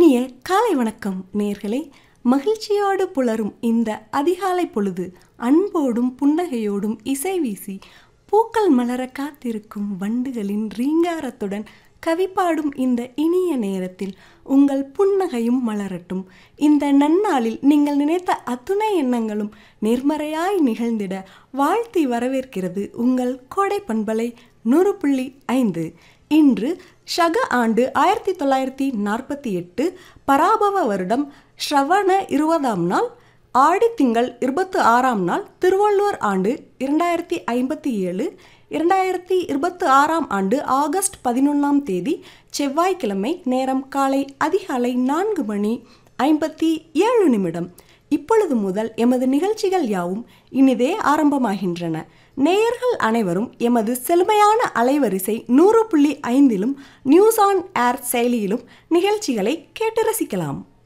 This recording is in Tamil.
இனிய காலை வணக்கம் நேர்களே மகிழ்ச்சியோடு புலரும் இந்த அதிகாலை பொழுது அன்போடும் புன்னகையோடும் இசை வீசி பூக்கள் மலர காத்திருக்கும் வண்டுகளின் ரீங்காரத்துடன் கவிப்பாடும் இந்த இனிய நேரத்தில் உங்கள் புன்னகையும் மலரட்டும் இந்த நன்னாளில் நீங்கள் நினைத்த அத்துணை எண்ணங்களும் நேர்மறையாய் நிகழ்ந்திட வாழ்த்தி வரவேற்கிறது உங்கள் கோடை பண்பலை நூறு புள்ளி ஐந்து இன்று ஷக ஆண்டு ஆயிரத்தி தொள்ளாயிரத்தி நாற்பத்தி எட்டு பராபவ வருடம் ஸ்ரவண இருபதாம் நாள் ஆடி திங்கள் இருபத்து ஆறாம் நாள் திருவள்ளுவர் ஆண்டு இரண்டாயிரத்தி ஐம்பத்தி ஏழு இரண்டாயிரத்தி இருபத்தி ஆறாம் ஆண்டு ஆகஸ்ட் பதினொன்றாம் தேதி செவ்வாய்க்கிழமை நேரம் காலை அதிகாலை நான்கு மணி ஐம்பத்தி ஏழு நிமிடம் இப்பொழுது முதல் எமது நிகழ்ச்சிகள் யாவும் இனிதே ஆரம்பமாகின்றன நேயர்கள் அனைவரும் எமது செழுமையான அலைவரிசை நூறு புள்ளி ஐந்திலும் நியூஸ் ஆன் ஏர் செயலியிலும் நிகழ்ச்சிகளை கேட்டு ரசிக்கலாம்